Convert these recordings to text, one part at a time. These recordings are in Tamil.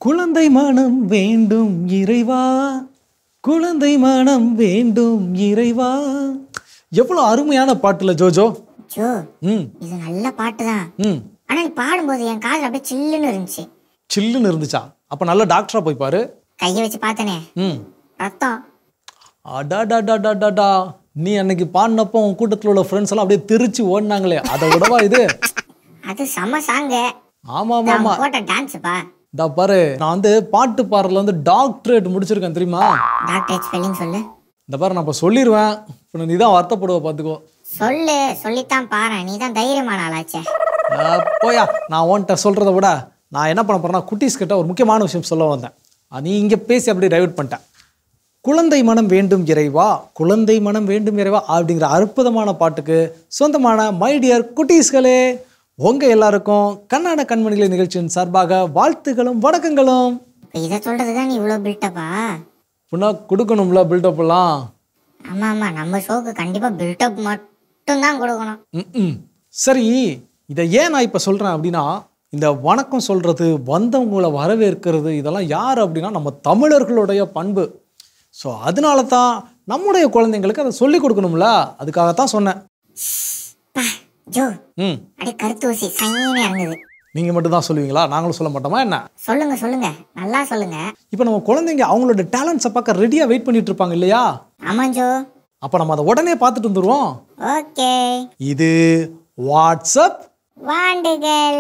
குழந்தை மனம் வேண்டும் இறைவா குழந்தை மனம் வேண்டும் இறைவா எவ்வளோ அருமையான பாட்டுல ஜோஜோ ஜோ ம் இது நல்ல பாட்டு தான் ம் ஆனா நீ பாடும்போது என் காதுல அப்படியே சில்லுன்னு இருந்துச்சு சில்லுன்னு இருந்துச்சா அப்போ நல்ல டாக்டரா போய் பாரு கையை வச்சு பார்த்தனே ம் ரத்தம் அடாடாடாடாடாடா நீ அன்னைக்கு பாடினப்போ உன் கூட்டத்தில் உள்ள ஃப்ரெண்ட்ஸ் எல்லாம் அப்படியே திருச்சி ஓடினாங்களே அதை விடவா இது அது செம சாங்கு ஆமா ஆமா ஆமா போட்ட டான்ஸுப்பா இதா பாரு நான் வந்து பாட்டு பாடுறதுல வந்து டாக்டரேட் முடிச்சிருக்கேன் தெரியுமா டாக்டர் ஸ்பெல்லிங் சொல்லு இந்த பாரு நான் இப்போ சொல்லிடுவேன் இப்போ நீ தான் வருத்தப்படுவ பார்த்துக்கோ சொல்லு சொல்லித்தான் பாரு நீ தான் தைரியமான ஆளாச்சே ஆ, போயா நான் உன்கிட்ட சொல்கிறத விட நான் என்ன பண்ண போறேன்னா குட்டீஸ் கிட்ட ஒரு முக்கியமான விஷயம் சொல்ல வந்தேன் ஆ, நீ இங்கே பேசி அப்படியே டைவர்ட் பண்ணிட்டேன் குழந்தை மனம் வேண்டும் இறைவா குழந்தை மனம் வேண்டும் இறைவா அப்படிங்கிற அற்புதமான பாட்டுக்கு சொந்தமான மை டியர் குட்டீஸ்களே உங்கள் எல்லாருக்கும் கண்ணாட கண்மணிகளை நிகழ்ச்சியின் சார்பாக வாழ்த்துகளும் வணக்கங்களும் இப்போ இதை சொல்றது தான் நீ இவ்வளோ பில்டப்பா புண்ணா கொடுக்கணும்ல பில்டப்லாம் ஆமா ஆமா நம்ம ஷோக்கு கண்டிப்பா பில்டப் மட்டும் தான் கொடுக்கணும் ம்ம். சரி இதை ஏன் நான் இப்போ சொல்கிறேன் அப்படின்னா இந்த வணக்கம் சொல்கிறது வந்தவங்களை வரவேற்கிறது இதெல்லாம் யார் அப்படின்னா நம்ம தமிழர்களுடைய பண்பு ஸோ அதனால தான் நம்முடைய குழந்தைங்களுக்கு அதை சொல்லி கொடுக்கணும்ல அதுக்காகத்தான் சொன்னேன் பா ஜோ ம் அப்படியே கருத்து ஊசி சைன்னு இறங்குது நீங்கள் மட்டும் தான் சொல்லுவீங்களா நாங்களும் சொல்ல மாட்டோமா என்ன சொல்லுங்க சொல்லுங்க நல்லா சொல்லுங்க இப்போ நம்ம குழந்தைங்க அவங்களோட டேலண்ட்ஸை பார்க்க ரெடியாக வெயிட் பண்ணிட்டு இருப்பாங்க இல்லையா ஆமா ஜோ அப்போ நம்ம அதை உடனே பார்த்துட்டு வந்துடுவோம் ஓகே இது வாட்ஸ்அப் வாண்டுகள்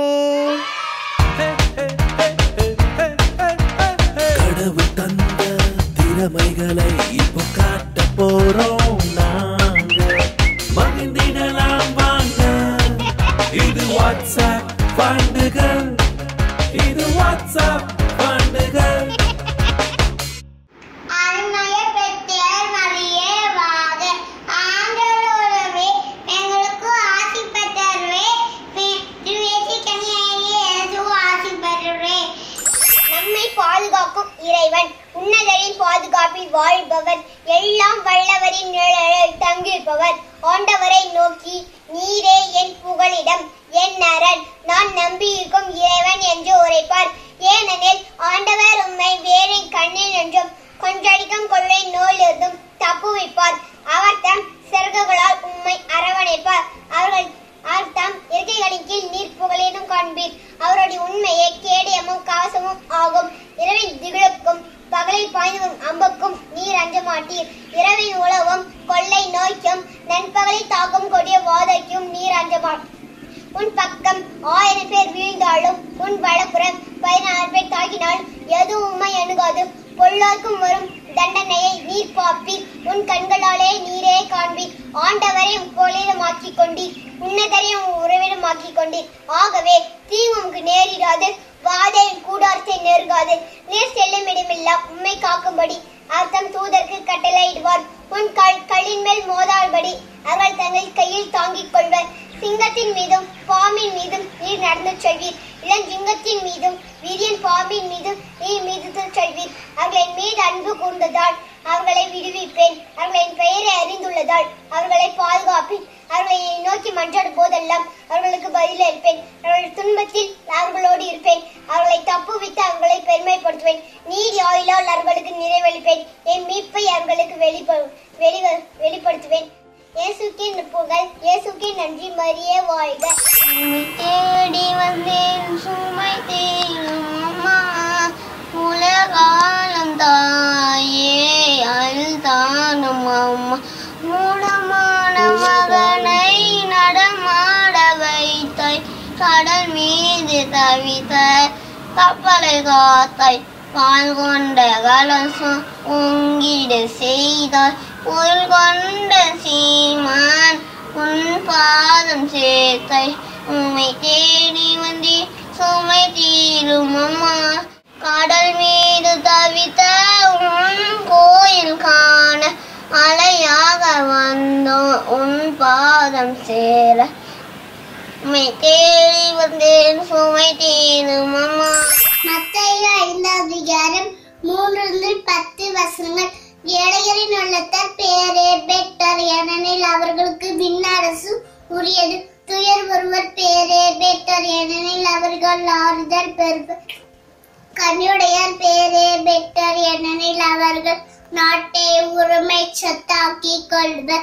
கடவுள் தந்த திறமைகளை இப்போ காட்ட போறோம் நாங்க மகிழ்ந்திடலாம் வாங்க இது வாட்ஸ்அப் பாண்டுகள் இது வாட்ஸ்அப் பாண்டுகள் அருமைய பெற்றார் மரியே வாக ஆண்டவரோடவே எங்களுக்கு ஆசி பெற்றவே திருவேசி கனியாகிய இயேசு ஆசி பெற்றவே நம்மை பாதுகாக்கும் இறைவன் உன்னதரின் பாதுகாப்பில் வாழ்பவர் எல்லாம் வல்லவரின் நிழலில் தங்கியிருப்பவர் ஆண்டவரை நோக்கி நீரே என் புகலிடம் என் அரண் நான் நம்பியிருக்கும் இறைவன் என்று உரைப்பார் ஏனெனில் ஆண்டவர் உம்மை வேறே கண்ணில் என்றும் கொன்றடிக்கும் கொள்ளை நோயிலிருந்தும் தப்புவிப்பார் அவர் தம் சிறகுகளால் உம்மை அரவணைப்பார் அவர்கள் அவர் தம் இருக்கைகளின் கீழ் நீர் புகழினும் காண்பீர் அவருடைய உண்மையே கேடயமும் கவசமும் ஆகும் இரவின் திகிலுக்கும் பகலில் பாய்ந்து வரும் அம்புக்கும் நீர் அஞ்ச மாட்டீர் இரவின் உழவும் கொள்ளை நோய்க்கும் நண்பகலில் தாக்கும் கொடிய வாதைக்கும் நீர் அஞ்ச மாட்டீர் உன் பக்கம் ஆயிரம் பேர் வீழ்ந்தாலும் உன் வலப்புறம் பதினாறு பேர் தாக்கினாலும் எது உண்மை அணுகாது பொல்லார்க்கும் வரும் தண்டனையை நீர் பாப்பீர் உன் கண்களாலே நீரே காண்பீர் ஆண்டவரை பொழிதமாக்கிக் கொண்டீர் உன்னதரையும் உறவிடமாக்கிக் கொண்டீர் ஆகவே தீங்கு உமக்கு நேரிடாது வாதை கூடாரத்தை நெருங்காது நீர் செல்லும் இடமெல்லாம் உண்மை காக்கும்படி அவர் தம் தூதருக்கு கட்டளையிடுவார் உன் கல் கல்லின் மேல் மோதால்படி அவர்கள் தங்கள் கையில் தாங்கிக் கொள்வர் சிங்கத்தின் மீதும் பாம்பின் மீதும் நீர் நடந்து செல்வீர் இளஞ்சிங்கத்தின் மீதும் வீரியன் பாம்பின் மீதும் நீர் மீது செல்வீர் அவர்களின் மீது அன்பு கூர்ந்ததால் அவர்களை விடுவிப்பேன் அவர்களின் பெயரை அறிந்துள்ளதால் அவர்களை பாதுகாப்பேன் அவர்களை என்னை நோக்கி மன்றாடும் போதெல்லாம் அவர்களுக்கு பதிலளிப்பேன் அவர்கள் துன்பத்தில் அவர்களோடு இருப்பேன் அவர்களை தப்புவித்து அவர்களை பெருமைப்படுத்துவேன் நீதி ஆயுளால் அவர்களுக்கு நிறைவளிப்பேன் என் மீட்பை அவர்களுக்கு வெளிப்ப வெளி வெளிப்படுத்துவேன் இயேசுக்கே புகழ் இயேசுக்கே நன்றி மரியே வாழ்க உம்மை தேடி வந்தேன் சுமை தேடும் அம்மா உலகாலம் தாயே அல் தானும் அம்மா மூடமான மகனை நடமாட வைத்தாய் கடல் மீது தவித்த கப்பலை காத்தாய் பால் கொண்ட கலசம் உங்கிட செய்தாய் உள் கொண்ட சீமான் உன் பாதம் சேர்த்தாய் உம்மை தேடி வந்தே சுமை தீரும் அம்மா கடல் மீது தவித்த உன் கோயில் காண அலையாக வந்தோம் உன் பாதம் சேர உம்மை தேடி வந்தேன் சுமை தீரும் அம்மா மத்தையில ஐந்தாவது அதிகாரம் மூன்று முதல் பத்து வசனங்கள் ஏழைகளின் உள்ளத்தார் பேரே பெற்றார் ஏனெனில் அவர்களுக்கு விண்ணரசு உரியது துயர் ஒருவர் பேரே பெற்றார் ஏனெனில் அவர்கள் ஆறுதல் பெறுவர் கனியுடையார் பேரே பெற்றோர் ஏனெனில் அவர்கள் நாட்டை உரிமை சொத்தாக்கிக் கொள்வர்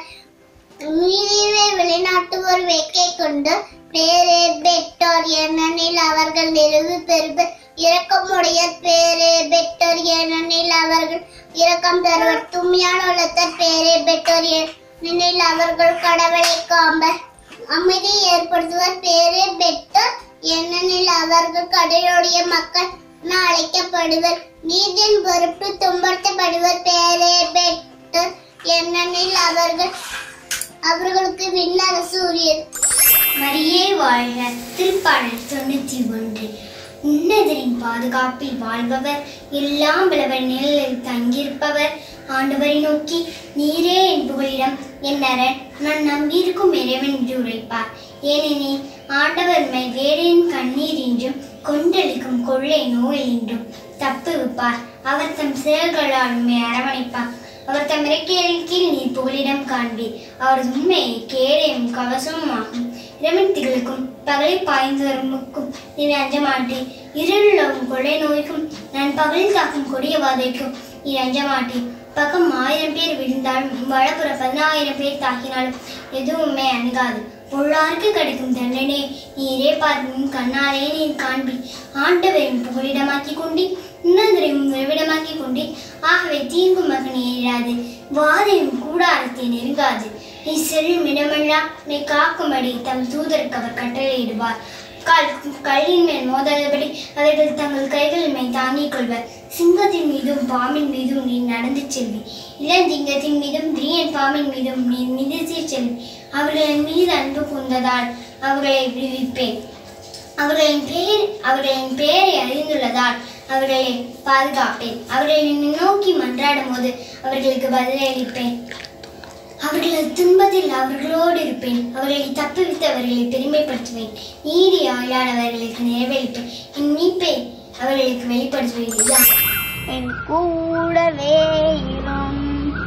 நீதிவே வெளிநாட்டுவோர் வேட்கை கொண்டு பேரே பெற்றோர் ஏனெனில் அவர்கள் நிறைவு பெறுவர் இரக்கமுடைய பேரே பெற்றோர் ஏனெனில் அவர்கள் இரக்கம் தருவர் தும்மியான உள்ளத்தர் பேரே பெற்றோர் ஏனெனில் அவர்கள் கடவுளை காம்பர் அமைதி ஏற்படுத்துவர் பேரே பெற்றோர் ஏனெனில் அவர்கள் கடலுடைய மக்கள் என அழைக்கப்படுவர் நீதியின் பொறுப்பு துன்பப்படுத்துவர் பேரே பெற்றோர் ஏனெனில் அவர்கள் அவர்களுக்கு விண்ணரசு உரியது மரியே வாழ்க திருப்பாடல் தொண்ணூற்றி ஒன்று உன்னதரின் பாதுகாப்பில் வாழ்பவர் எல்லாம் விளவர் நிழலில் தங்கியிருப்பவர் ஆண்டவரை நோக்கி நீரே என் புகழிடம் என் அரண் நான் நம்பியிருக்கும் இறைவன் என்று உரைப்பார் ஏனெனில் ஆண்டவர் மை வேடின் கண்ணீர் என்றும் கொண்டளிக்கும் கொள்ளை நோய் என்றும் தப்புவிப்பார் அவர் தம் செயல்களால் உண்மை அரவணைப்பார் அவர் தம் இறக்கையின் கீழ் நீர் புகலிடம் காண்பீர் அவரது உண்மையை கேடையும் கவசமும் ஆகும் இரவின் திகளுக்கும் பகலை பாய்ந்து வரும் முக்கும் நீர் அஞ்ச மாட்டேன் இருளும் கொள்ளை நோய்க்கும் நான் பகலில் தாக்கும் கொடிய வாதைக்கும் நீர் அஞ்ச மாட்டேன் பக்கம் ஆயிரம் பேர் விழுந்தாலும் வடபுற பதினாயிரம் பேர் தாக்கினாலும் எதுவுமே அணுகாது பொருளாருக்கு கிடைக்கும் தண்டனை நீரே பார்க்கும் கண்ணாலே நீர் காண்பி ஆண்டவரின் புகலிடமாக்கி கொண்டு உன்னதரையும் உறவிடமாக்கி கொண்டு ஆகவே தீங்கு மகன் ஏறாது வாதையும் கூடாரத்தை நெருங்காது நீ செல்லும் இடமெல்லாம் நீ காக்கும்படி தம் தூதருக்கு அவர் கட்டளையிடுவார் கால் கல்லின் மேல் மோதாதபடி அவர்கள் தங்கள் கைகள் மேல் தாங்கிக் கொள்வர் சிங்கத்தின் மீதும் பாம்பின் மீதும் நீ நடந்து செல்வி இளஞ்சிங்கத்தின் மீதும் திரியன் பாம்பின் மீதும் நீ மிதித்து செல்வி அவர்களின் மீது அன்பு கூர்ந்ததால் அவர்களை விடுவிப்பேன் அவர்களின் பேர் அவர்களின் பெயரை அறிந்துள்ளதால் அவர்களை பாதுகாப்பேன் அவர்களை நோக்கி மன்றாடும் போது அவர்களுக்கு பதிலளிப்பேன் அவர்களது துன்பத்தில் அவர்களோடு இருப்பேன் அவர்களை தப்புவித்து அவர்களை பெருமைப்படுத்துவேன் நீதி ஆளானவர்களுக்கு நிறைவேறிப்பேன் என் மீட்பை அவர்களுக்கு வெளிப்படுத்துவேன் இதுதான் என் கூடவே இரும்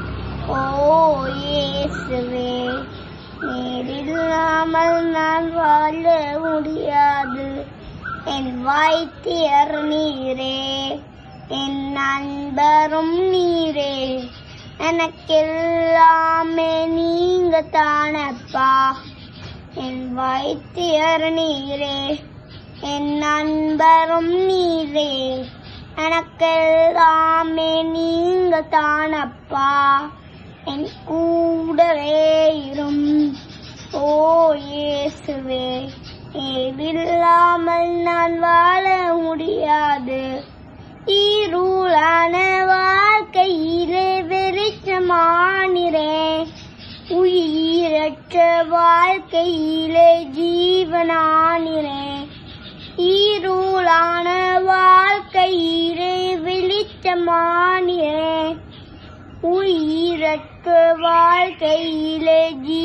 ஓ இயேசுவே நீர் இல்லாமல் நான் வாழ முடியாது என் வைத்தியர் நீரே என் நண்பரும் நீரே எனக்கெல்லாமே நீங்க தானப்பா என் வைத்தியர் நீரே என் நண்பரும் நீரே எனக்கெல்லாமே நீங்க தானப்பா என் கூடவே இரும் ஓ இயேசுவே இல்லாமல் நான் வாழ முடியாது இருளான வாழ்க்கையிலே வெளிச்சமானிறேன் உயிரற்ற வாழ்க்கையிலே ஜீவனானிறேன் இருளான வாழ்க்கையிலே வெளிச்சமானிறேன் உயிரற்ற வாழ்க்கையிலே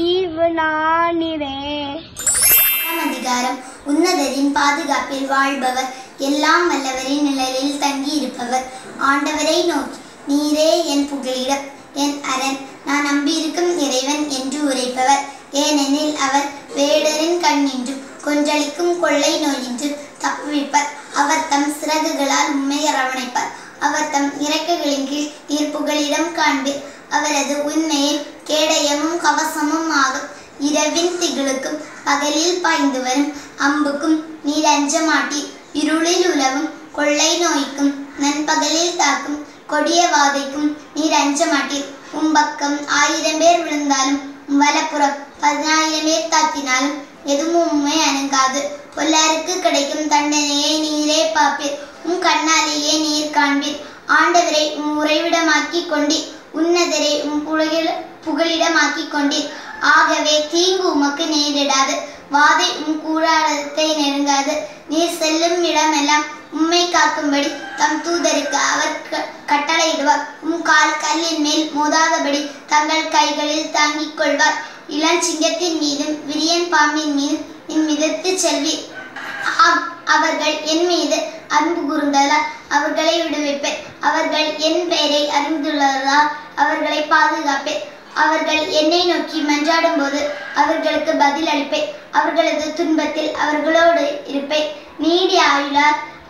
ஜீவனானிறேன் ஆறாம் அதிகாரம் உன்னதரின் பாதுகாப்பில் வாழ்பவர் எல்லாம் வல்லவரின் நிழலில் தங்கி இருப்பவர் ஆண்டவரை நோக்கி நீரே என் புகலிடம் என் அரண் நான் நம்பியிருக்கும் இறைவன் என்று உரைப்பவர் ஏனெனில் அவர் வேடரின் கண் என்றும் கொன்றளிக்கும் கொள்ளை நோய் என்றும் தப்புவிப்பார் அவர் தம் சிறகுகளால் உண்மை அரவணைப்பார் அவர் தம் இறக்கைகளின் கீழ் நீர் புகலிடம் காண்பீர் அவரது உண்மையை கேடயமும் கவசமும் ஆகும் இரவின் திகிலுக்கும் பகலில் பாய்ந்து வரும் அம்புக்கும் நீர் அஞ்ச மாட்டீர் இருளில் உலவும் கொள்ளை நோய்க்கும் நண்பகலில் தாக்கும் கொடிய வாதைக்கும் நீர் அஞ்ச மாட்டீர் உம்பக்கம் ஆயிரம் பேர் விழுந்தாலும் உம் வலப்புறம் பதினாயிரம் பேர் தாக்கினாலும் எதுவும் உண்மை அணுகாது பொல்லாருக்கு கிடைக்கும் தண்டனையை நீரே பார்ப்பீர் உம் கண்ணாலேயே நீர் காண்பீர் ஆண்டவரை உம் உறைவிடமாக்கிக் கொண்டீர் உன்னதரை உம் புகழிட புகலிடமாக்கிக் கொண்டீர் ஆகவே தீங்கு உமக்கு நேரிடாது வாதை உம் கூடாரத்தை நெருங்காது நீர் செல்லும் இடமெல்லாம் உம்மை காக்கும்படி தம் தூதருக்கு அவர் க- கட்டளையிடுவார் உம் கால் கல்லின் மேல் மோதாதபடி தங்கள் கைகளில் தாங்கிக் கொள்வார் இளஞ்சிங்கத்தின் மீதும் விரியன் பாம்பின் மீதும் என் மிதத்து செல்வீர் ஆம், அவர்கள் என் மீது அன்பு கூர்ந்ததால் அவர்களை விடுவிப்பேன் அவர்கள் என் பெயரை அறிந்துள்ளதால் அவர்களை பாதுகாப்பேன் அவர்கள் என்னை நோக்கி மன்றாடும் போது அவர்களுக்கு பதில் அளிப்பேன் அவர்களது துன்பத்தில் அவர்களோடு இருப்பேன் நீடிய ஆயுளார்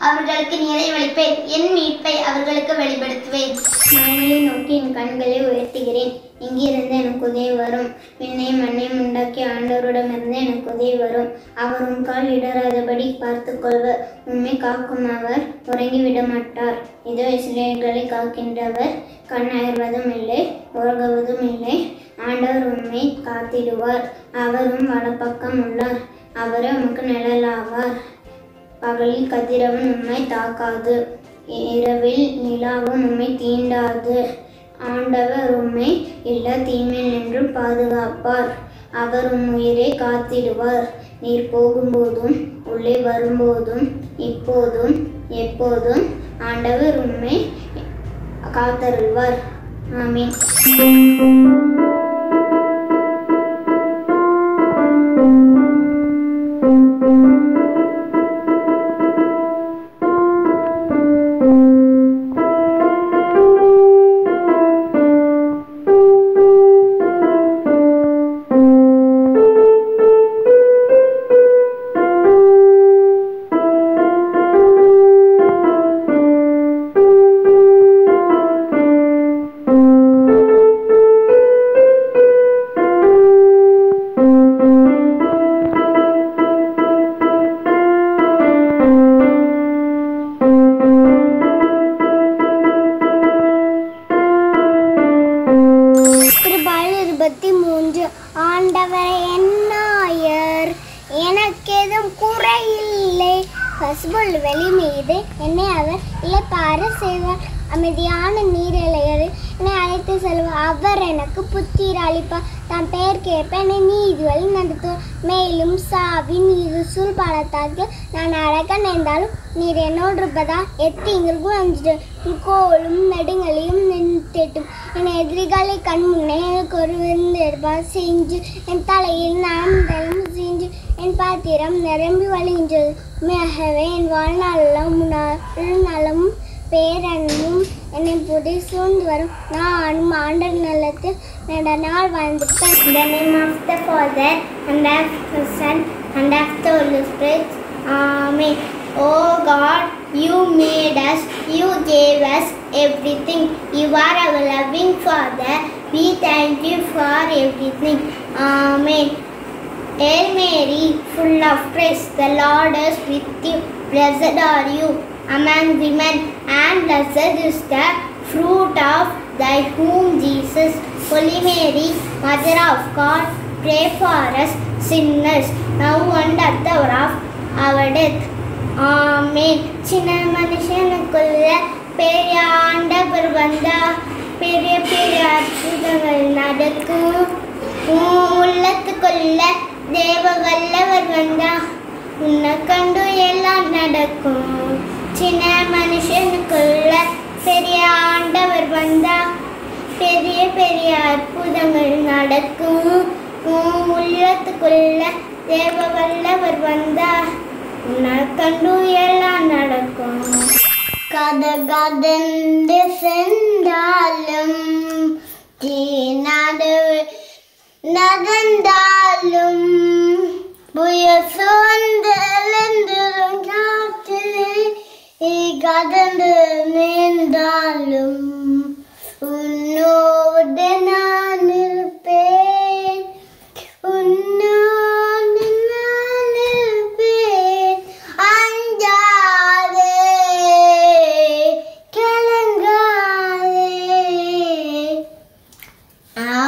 அவர்களுக்கு நிறைவளிப்பேன் என் மீட்பை அவர்களுக்கு வெளிப்படுத்துவேன் மனநிலை நோக்கி என் கண்களை உயர்த்துகிறேன் இங்கிருந்து எனக்கு உதவி வரும் விண்ணையும் மண்ணையும் உண்டாக்கி ஆண்டவரிடமிருந்து எனக்கு உதவி வரும் அவர் உன் கால் இடராதபடி பார்த்து கொள்வர் உண்மை காக்கும் அவர் உறங்கிவிட மாட்டார் இதோ இஸ்ரேல்களை காக்கின்றவர் கண் அயர்வதும் இல்லை உறங்குவதும் இல்லை ஆண்டவர் உண்மை காத்திடுவார் அவரும் வலப்பக்கம் உள்ளார் அவரே உமக்கு நிழலாவார் பகலில் கதிரவன் உம்மை தாக்காது இரவில் நிலாவும் உம்மை தீண்டாது ஆண்டவர் உம்மை எல்லா தீமை நின்று பாதுகாப்பார் அவர் உம் உயிரை காத்திடுவார் நீர் போகும்போதும் உள்ளே வரும்போதும் இப்போதும் எப்போதும் ஆண்டவர் உம்மை காத்தருள்வார் ஆமீன் திருப்பாடல் இருபத்தி மூன்று ஆண்டவரை என்னாயர் எனக்கெதும் குறையில்லை பசுபொல் வெளி மீது என்னை அவர் இளைப்பார செய்வார் அமைதியான நீரிழைகளில் என்னை அழைத்து செல்வார் அவர் எனக்கு புத்திர அளிப்பார் தன் பெயர் கேட்ப என்னை நீதிவழி நடத்துவார் மேலும் சாவி நீர் சூழ் பழத்தாக்கு நான் அழக நேர்ந்தாலும் நீர் என்னோடு இருப்பதா எத்தீங்களுக்கும் அஞ்சிட்டு கோலும் நெடுங்களையும் நின்றுட்டும் என் எதிரிகளை கண் முன்னே எனக்கு ஒரு விருந்து எடுப்பார் செஞ்சு என் தலையில் நாம் தலம் செஞ்சு என் பாத்திரம் நிரம்பி வழிகின்றது மிகவே என் வாழ்நாளெல்லாம் முன்னாள் நலமும் பேரன்பும் என்னை புதை சூழ்ந்து வரும் நானும் ஆண்டர் நலத்தில் நட நாள் வாழ்ந்திருப்பேன் In the name of the Father, and of the Son, and of the Holy Spirit. Amen. Oh God, you made us, you gave us everything. You are our loving Father. We thank you for everything. Amen. Hail Mary, full of grace, the Lord is with you. Blessed are you among women, and blessed is the fruit of thy womb, Jesus. Holy Mary, Mother of God, pray for us sinners, now and at the hour of our death. ஆமென் சின்ன மனுஷனுக்குள்ள பெரிய ஆண்டவர் வந்தா பெரிய பெரிய அற்புதங்கள் நடக்கும் உன் உள்ளத்துக்குள்ள தேவ வல்லவர் வந்தா உன்னை கண்டு எல்லாம் நடக்கும் சின்ன மனுஷனுக்குள்ள பெரிய ஆண்டவர் வந்தா பெரிய பெரிய அற்புதங்கள் நடக்கும் உன் உள்ளத்துக்குள்ள தேவ வல்லவர் வந்தா உன்னை கண்டு எல்லாம் நடக்கும் கதை கதந்து சென்றாலும் தீனாடு நடந்தாலும் புயல் சூழ்ந்து எழுந்திரும் காற்றிலே கடந்து நின்றாலும் உன்னோடு நான் இருப்பேன் உன்னோடு நான் இருப்பேன் அஞ்சாதே கலங்காதே ஆ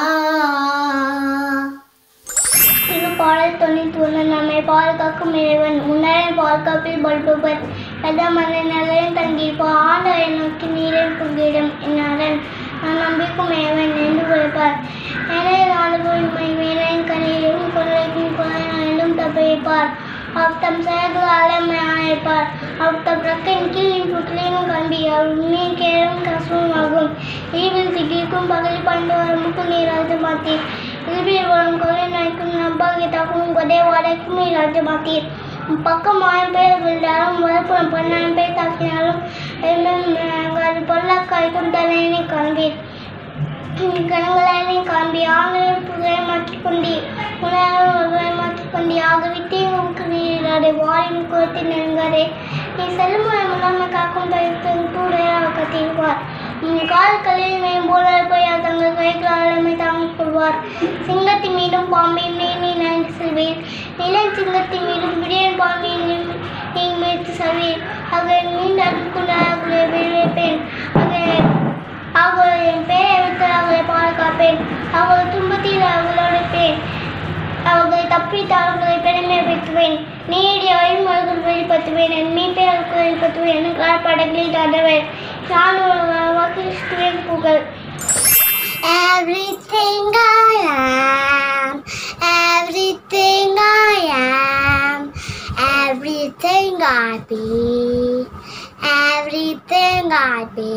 திருப்பாடல் தொண்ணூத்தி ஒன்று நம்மை பாதுகாக்கும் இறைவன் முன்னரே பாதுகாப்பில் பல்பவர் எதா மன நகரில் தங்கியிருப்பார் ஆண்டவரை நோக்கி நீரில் பங்கிடும் என்னாரன் நான் நம்பிக்கும் இறைவன் என்று உழைப்பார் எனவே ஆளுமை வேலையின் கனியிலும் குரலைக்கும் குரலும் தப்பிப்பார் அவர் தம் செயல்களால் அழைப்பார் அவர் தம் ரக்கின் கீழின் புத்திலையும் கம்பி அவர் உண்மையின் கேளும் கசவும் ஆகும் ஈவில் திகிக்கும் பகலில் பண்டு வரமுக்கும் நீராஜ மாத்தீர் இறுதியில் வரும் கொலை நாய்க்கும் நம்பாகி தாக்கும் கொடை வாடைக்கும் நீராஜ மாத்தீர் பக்கம் ஆயிரம் பேர் விழுந்தாலும் மறுபுறம் பன்னாயிரம் பேர் தாக்கினாலும் அது பொல்லாக்காய்க்கும் தலையினை காண்பீர் கண்களை காண்பி ஆங்கிலம் புகழை மாற்றிக் கொண்டீர் உலகம் ஒருவரை மாற்றிக் கொண்டீர் ஆகவே தீங்கு நீராடே வாரின் குலத்தில் நெருங்காதே நீ செல்லும் முன்னாமை காக்கும் பயிர்த்து கூடையாக கத்திடுவார் உன் கால்களில் மேம்போல போய் தங்கள் கைகளால் நம்மை தாங்கிக் கொள்வார் சிங்கத்தின் மீதும் பாம்பின் மேல் நீ நடந்து செல்வீர் நிலன் சிங்கத்தின் மீதும் விடியன் பாம்பின் நீ மீது செல்வீர் ஆக நீண்ட அதுக்குள்ளாக விளைவிப்பேன் ஆக அவர்கள் என் பெயரை விட்டு அவர்களை பாதுகாப்பேன் அவர்கள் துன்பத்தில் அவர்களோடு இருப்பேன் அவர்களை தப்பித்து அவர்களை பெருமைப்படுத்துவேன் நீடிய வழிமுறைகள் வெளிப்படுத்துவேன் என் மீட்பேருக்கு வெளிப்படுத்துவேன் என் கால்படங்களில் தடவேன் நான் ஒரு கிறிஸ்துவின் புகழ் Everything I am, everything I am, everything I be, everything I be,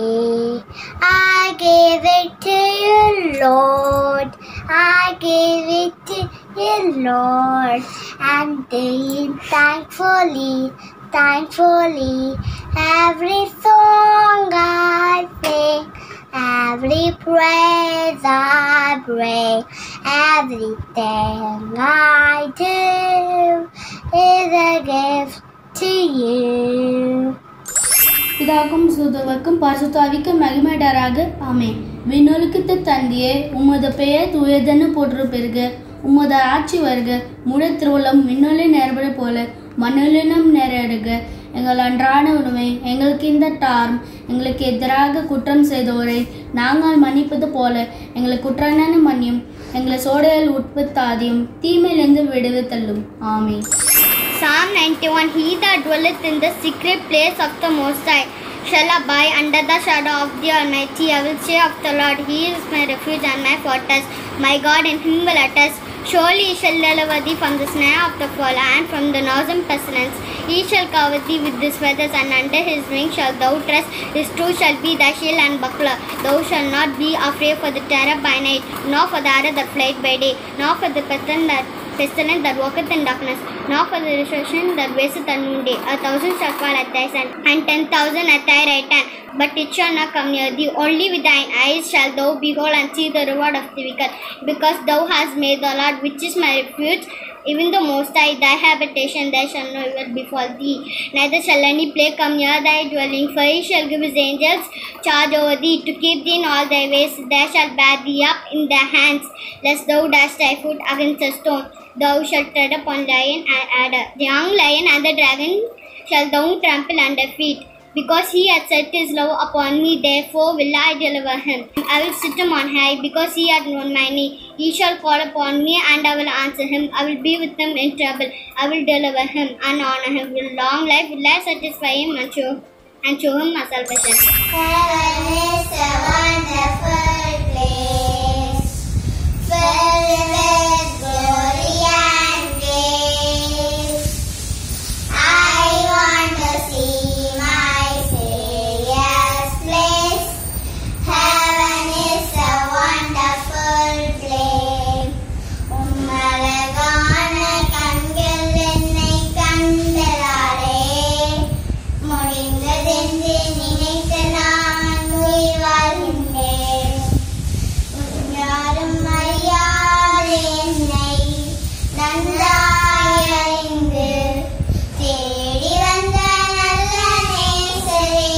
I give it to you, Lord. I give it to you, Lord, and then thankfully, thankfully, every song I sing. Every praise I pray, everything I do is a gift to you. பிதாக்கும் சுதவக்கும் பரிசுத்தாவிக்கும் மகிமைடராக ஆமே விண்ணுலகத்து தந்தியே உமது பெயர் தூயதென்னு போற்று பெருக உமது ஆட்சி வருக முழு திருவுளம் விண்ணுலி நேர்பட போல மண்ணுலினம் நேரிடுக எங்கள் அன்றாட உணவை எங்களுக்கு இந்த டாரும் எங்களுக்கு எதிராக குற்றம் செய்தோரை நாங்கள் மன்னிப்பது போல எங்களை குற்றான மன்னியும் எங்களை சோடையில் உட்பத்தாதியும் தீமையிலிருந்து விடுவித்தள்ளும் ஆமே Psalm 91 He that dwelleth in the secret place of the Most High shall abide under the shadow of the Almighty. I will say of the Lord, He is my refuge and my fortress. My God, in Him will I trust. Surely He shall deliver thee from the snare of the fall and from the noisome pestilence. He shall cover thee with His feathers, and under His wings shalt thou trust. His truth shall be thy shield and buckler. Thou shalt not be afraid for the terror by night, nor for the arrow that flieth by day, nor for the pestilence that pestilence that walketh in darkness, nor for the destruction that wasteth at noonday. A thousand shall fall at thy side, and ten thousand at thy right hand, but it shall not come near thee. Only with thine eyes shall thou behold and see the reward of the wicked, because thou hast made the Lord, which is my refuge, even the Most High, thy habitation, there shall no evil befall thee. Neither shall any plague come near thy dwelling, for he shall give his angels charge over thee to keep thee in all thy ways. They shall bear thee up in their hands, lest thou dash thy foot against a stone. Thou shalt tread upon lion and adder, the young lion and the dragon shall thou trample under feet. Because he hath set his love upon me, therefore will I deliver him. I will set him on high, because he hath known my name. He shall call upon me, and I will answer him. I will be with him in trouble. I will deliver him and honor him. With long life will I satisfy him and show, and show him my salvation. Heaven is a wonderful place, filled with glory and grace. I want to see my Savior's place. Heaven is a wonderful place. உம்மழகான கண்கள் என்னை கண்டதாலே முடிந்ததென்று நினைத்து நான் உயிர் வாழ்கின்றேன் யாரும் அறியாத என்னை நன்றாய் அறிந்து தேடி வந்த நல்ல நேசரே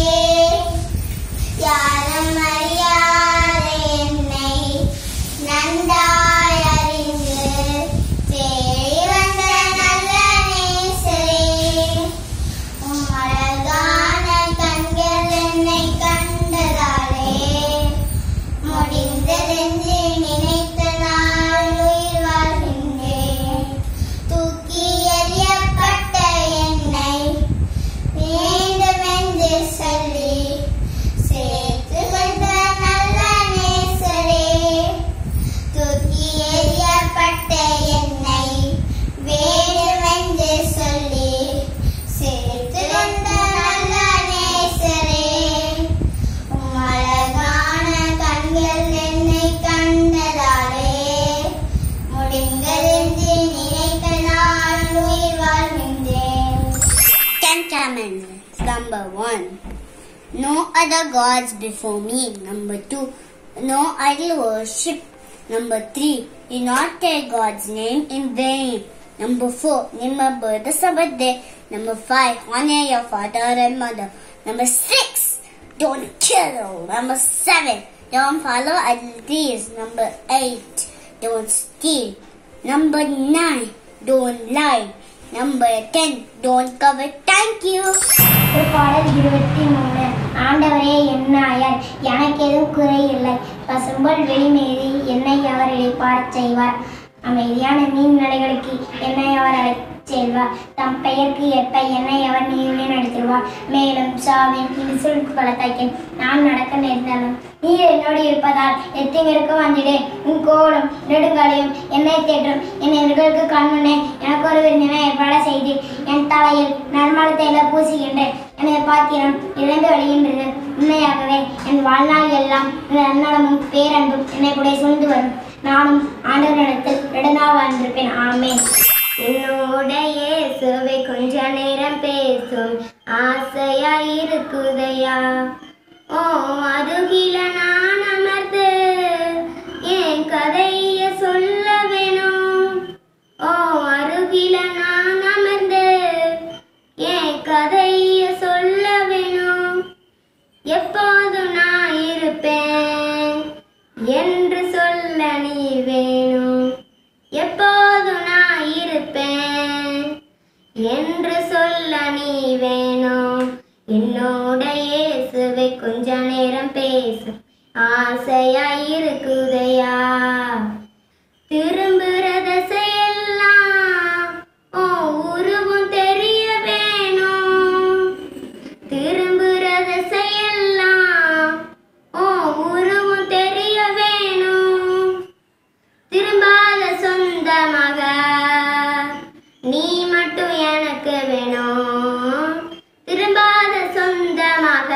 யாரும் அறியாத என்னை நன்றாய் அறிந்து தேடி வந்த நல்ல நேசரே உம் அழகான கண்கள் என்னை கண்டதாலே முடிந்ததென்று நினைத்த நான் உயிர் வாழ்கின்றேன் தூக்கி எறியப்பட்ட என்னை வேண்டுமென்று சொல்லி சேர்த்து கொண்ட நல்ல நேசரே தூக்கி எறியப்பட்ட என்னை வேண்டுமென்று சொல்லி சேர்த்து கொண்ட நல்ல நேசரே உம் அழகான கண்கள் என்னை கண்டதாலே முடிந்ததென்று நினைத்த நான் உயிர் வாழ்கின்றேன் Ten Commandments. Number one. No other gods before me. Number two. No idol worship. Number three. Do not take God's name in vain. Number four. Remember the Sabbath day Number five, honor your father and mother. Number six, don't kill. Number seven, don't follow ideas. Number eight, don't steal. Number nine, don't lie. Number ten, don't cover. Thank you. பாடல் இருபத்தி மூணு ஆண்டவரே என்னாயர் எனக்கு எதுவும் குறை இல்லை பசும்பொல் வெளிமேறி என்னை அவர் இழைப்பாரச் செய்வார் அமைதியான நீர்நிலைகளுக்கு என்னை அவர் அழைத்துச் செல்வார் தம் பெயருக்கு ஏற்ப என்னை அவர் நீரிலே நடத்திடுவார் மேலும் சாவின் இடிசுல் பள்ளத்தாக்கில் நான் நடக்க நேர்ந்தாலும் நீர் என்னோடு இருப்பதால் எத்தங்கிற்கு வந்திடேன் உன் கோலும் நெடுங்காலையும் என்னை தேற்றும் என் எதிர்களுக்கு கண்முன்னே எனக்கு ஒரு விருந்தினை ஏற்பாடு செய்து என் தலையில் நறுமண தைல பூசுகின்றேன் எனது பாத்திரம் இழந்து வழிகின்றது உண்மையாகவே என் வாழ்நாள் எல்லாம் நன்னடமும் பேரன்பும் என்னை கூட சூழ்ந்து வரும் நானும் ஆண்டவரிடத்தில் நெடுநாள் வாழ்ந்திருப்பேன் ஆமென் என்னுடைய சுவை கொஞ்ச நேரம் பேசும் ஆசையாயிருக்குதையா ஓ அருகில நான் அமர்ந்து என் கதைய சொல்ல வேணும் ஓ அருகில நான் அமர்ந்து என் கதைய சொல்ல வேணும் எப்போதும் நான் இருப்பேன் என்று சொல்ல நீ வேணும் எப்போதும் நான் இருப்பேன் என்று சொல்ல நீ வேணும் என்னோட இயேசுவை கொஞ்ச நேரம் பேசும் ஆசையா இருக்குதையா திரும்புறத செய்யலாம் ஓ உருவம் தெரிய வேணும் திரும்புறத செய்யலாம் ஓ உருவம் தெரிய வேணும் திரும்பாத சொந்தமாக நீ மட்டும் எனக்கு வேணும் திரும்பாத சொந்தமாக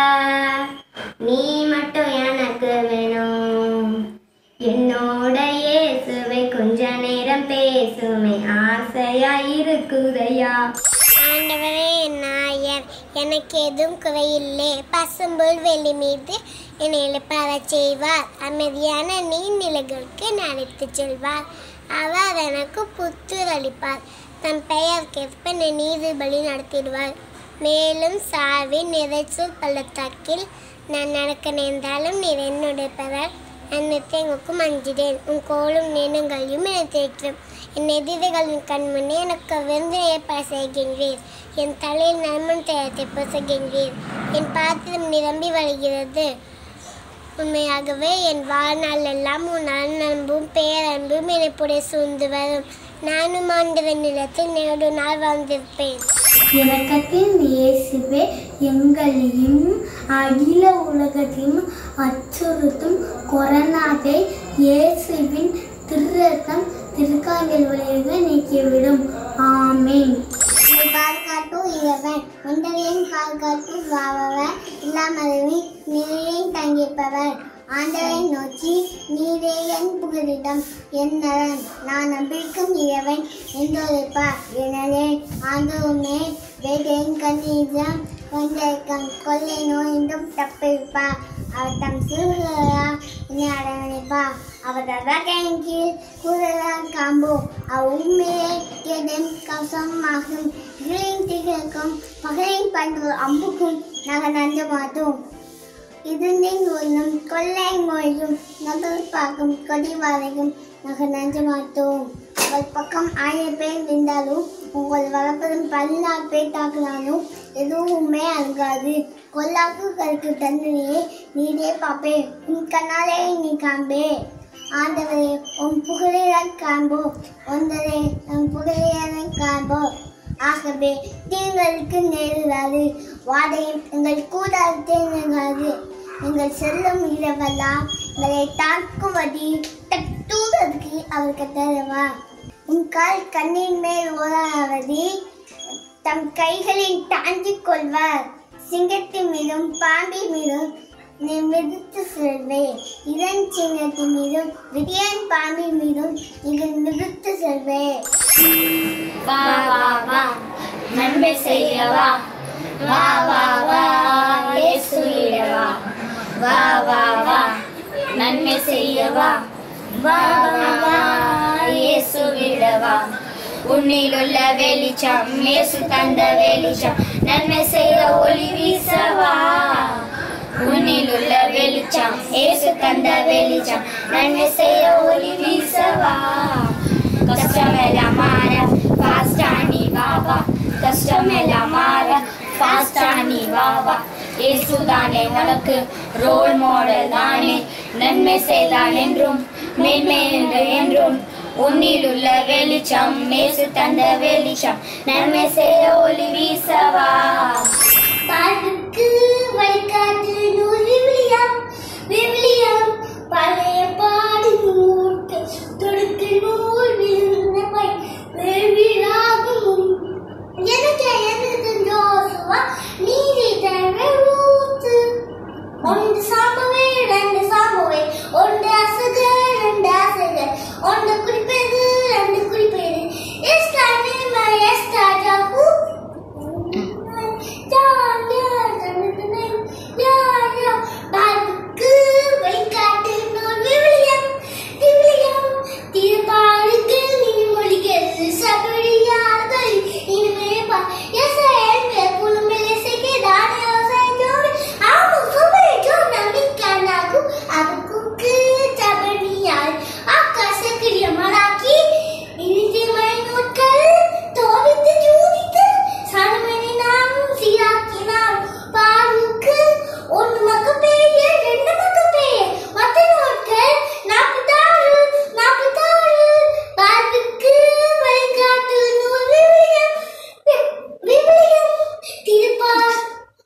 நீ மட்டும் எனக்கு வேணும் என்னோட இயேசுவை கொஞ்ச நேரம் பேசுமே ஆசையா இருக்குதையா ஆண்டவரே என் நாயர் எனக்கு எதுவும் குறையில்லை பசும்புல் வெளி மீது என்னை எழுப்பாரச் செய்வார் அமைதியான நீர்நிலைகளுக்கு அழைத்துச் செல்வார் அவர் எனக்கு புத்துர் அளிப்பார் தன் பெயர்க்கேற்ப என்னை நீதிபலி நடத்திடுவார் மேலும் சாவின் நிறைச்சல் பள்ளத்தாக்கில் நான் நடக்க நேர்ந்தாலும் நீர் என்னுடைய பெறார் அன்னத்தை எங்களுக்கும் அஞ்சிடேன் உன் கோலும் நேனுங்களையும் என தேற்றும் என் எதிரிகளின் கண்முன்னே எனக்கு விருந்தினை செய்கின்றீர் என் தலையில் நன்மன் தேயத்தை பொசுகின்றீர் என் பாத்திரம் நிரம்பி வருகிறது உண்மையாகவே என் வாழ்நாள் எல்லாம் உன் அன்பும் பேரன்பும் எனப்புடைய சூழ்ந்து வரும் நானும் ஆண்டவன் நிலத்தில் நெடு நாள் வாழ்ந்திருப்பேன் இறக்கத்தின் இயேசுவே எங்களையும் அகில உலகத்தையும் அச்சுறுத்தும் கொரோனாவை இயேசுவின் திருரத்தம் திருக்காய்கள் வழியாக நீக்கிவிடும் ஆமேன் உன்னை பாதுகாட்டும் இறைவன் உண்டரையும் பாதுகாட்டும் வாவவர் இல்லாமலையும் நிறையும் தங்கியிருப்பவர் ஆண்டவரை நோக்கி நீரே என் புகலிடம் என் நலன் நான் நம்பிக்கும் இறைவன் என்றொழிப்பார் எனவே ஆண்டவமே வேகையின் கண்ணீரம் கொண்டிருக்கும் கொள்ளை நோயின்றும் தப்பிருப்பார் அவர் தம் சிறுகளா என்னை அரவணைப்பார் அவர் ரகையின் கீழ் கூறலார் காம்போ அவர் உண்மையை கேடும் கவசமாகும் இருளின் திகழ்க்கும் பகலின் பண்பு அம்புக்கும் நகர் நஞ்ச மாட்டோம் இருந்தின் ஒன்றும் கொள்ளை மொழியும் நகர் பார்க்கும் கொடிவாரையும் நகர் நஞ்ச மாட்டோம் உங்கள் பக்கம் ஆயிரம் பேர் இருந்தாலும் உங்கள் வளர்ப்பதும் பதினாறு பேர் தாக்கினாலும் எதுவுமே அழுகாது கொல்லாக்கு கருக்கு தண்டனையே நீரே பாப்பே உன் கண்ணாலே நீ காண்பே ஆண்டவரே உன் புகழியன் காண்போ ஒன்றரை உன் புகழியனை காண்போ ஆகவே தீங்களுக்கு நேரிடாது வாடையும் எங்கள் கூடாரத்தை நீங்காது எங்கள் செல்லும் இரவெல்லாம் எங்களை தாக்குவதி தட்டுவதற்கு அவருக்கு தருவா உன் கால் கண்ணின் மேல் ஓடாவதி தம் கைகளில் தாங்கிக் கொள்வார் சிங்கத்தின் மீதும் பாம்பின் மீதும் நீ மிதித்து செல்வே இதன் சிங்கத்தின் மீதும் விடியன் பாம்பின் மீதும் நீங்கள் மிதித்து செல்வே வா வா வா நன்மை செய்யவா வா வா வா இயேசுவிடவா வா வா வா நன்மை செய்யவா வா வா வா இயேசுவிடவா உன்னிலுள்ள வெளிச்சம் இயேசு தந்த வெளிச்சம் நன்மை செய்த ஒளி வீசவா உன்னிலுள்ள வெளிச்சம் இயேசு தந்த வெளிச்சம் நன்மை செய்த ஒளி வீசவா கஷ்டமெல்லாம் மாற ஃபாஸ்டா நீ வா வா கஷ்டமெல்லாம் மாற ஃபாஸ்டா நீ வா வா இயேசு தானே உனக்கு ரோல் மாடல் தானே நன்மை செய்தான் என்றும் மேன்மை என்று என்றும் உன்னில் உள்ள வெளிச்சம் இயேசு தந்த வெளிச்சம் நன்மை செய்ய ஒளி வீசவா பாட்டுக்கு வழிகாட்டு நூல் விவிலியம் விவிலியம் பழைய பாடு நூற்று தொடுக்கு நூல் விழுந்த பை வேவிழாகும் எனக்கு எனக்கு ஜோசுவா நீதி தழை ஊத்து ஒன்று சாம்பவே ரெண்டு சாம்பவே ஒன்று அசக ரெண்டு அசக ஒன்று குறிப்பேது ரெண்டு குறிப்பேது எஸ்டா நேம எஸ்டா ஜாஹூ பாருக்கு வழிகாட்டு நூல் விவிலியம் விவிலியம் திருப்பாடுகள் நீர்மொழிகள் சபரியார்கள் இனிமே பா எசேல் மேற்குழுமில் இசைக்கு தானே யோசையோடு ஆமும் சுபரிஜோ நம்பிக்கையானாகு அவக்குக்கு சபரியால் ஆகாச கிரியமலாக்கி இனிதிமை நோட்கள் தோவித்து ஜூதித்து சரமணி நானும் சீராக்கினான் பாருக்கு ஒன்று மக்க பேய ரெண்டு மக்க பேய மத்த நோட்கள் நாற்பத்தாறு நாற்பத்தாறு பாருக்கு வழிகாட்டு நூல் விவிலியம் வி- விவிலியம் திருப்பார்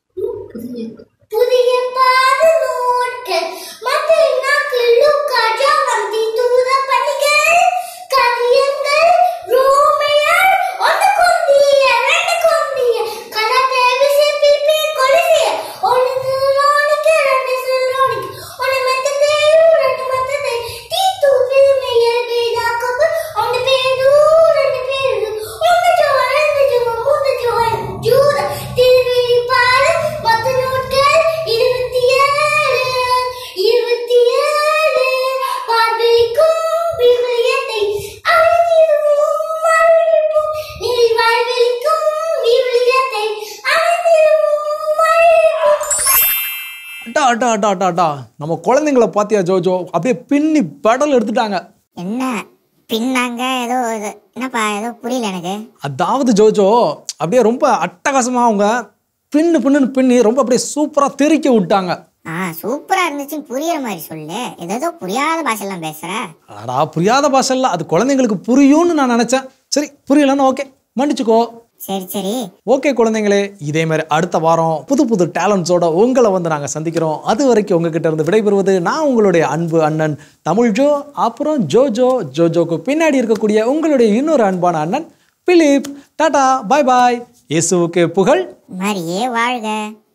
புதிய பாத நோட்கள் மற்ற நாட்கள் லூக்கா ஜானம் தூத பண்டிகள் கவியங்கள் ரோமையர் ஒன்று கொந்திய ரெண்டு கொந்திய கலாத்தே விசை பிலிப்பி கொலிசிய ஒன்று சிரோனிக்கு ரெண்டு சிரோனிக்கு ஒன்று மெத்ததே ரெண்டு மெத்ததே தீத்து பிலிமையர் பேதாக்கப்பு ஒன்று பேது ரெண்டு பேரு ஒன்று ஜோ ரெண்டு ஜோ மூன்று ஜோ ஜூத திருவிழி பாடு மொத்த நோட்கள் இருபத்தி ஏழு இருபத்தி ஏழு பார்வைக்கும் விவிலியத்தை அறிந்திருவும் அறிவிப்பும் நீ வாழ்வெளிக்கும் விவிலியத்தை அறிந்திருவும் அறிவிப்பும் அட்டா அட்டா அட்டா அட்டா அட்டா நம்ம குழந்தைங்கள பாத்தியா ஜோஜோ அப்படியே பின்னி பெடல் எடுத்துட்டாங்க என்ன பின்னாங்க ஏதோ இது என்னப்பா ஏதோ புரியல எனக்கு அதாவது ஜோஜோ அப்படியே ரொம்ப அட்டகாசமா அவங்க பின்னு பின்னுன்னு பின்னி ரொம்ப அப்படியே சூப்பரா தெறிக்க விட்டாங்க ஆ சூப்பரா இருந்துச்சுன்னு புரியுற மாதிரி சொல்லு ஏதோ புரியாத பாஷையெல்லாம் பேசுற அடா புரியாத பாஷைல அது குழந்தைங்களுக்கு புரியும்னு நான் நினைச்சேன் சரி புரியலன்னு ஓகே மன்னிச்சுக்கோ சரி சரி ஓகே குழந்தைங்களே இதே மாதிரி அடுத்த வாரம் புது புது டேலண்ட்ஸோட உங்களை வந்து நாங்கள் சந்திக்கிறோம் அது வரைக்கும் உங்ககிட்ட இருந்து விடைபெறுவது நான் உங்களுடைய அன்பு அண்ணன் தமிழ் ஜோ அப்புறம் ஜோஜோ ஜோஜோக்கு பின்னாடி இருக்கக்கூடிய உங்களுடைய இன்னொரு அன்பான அண்ணன் பிலிப் டாடா பாய் பாய் இயேசுவுக்கு புகழ் மாதிரியே வாழ்க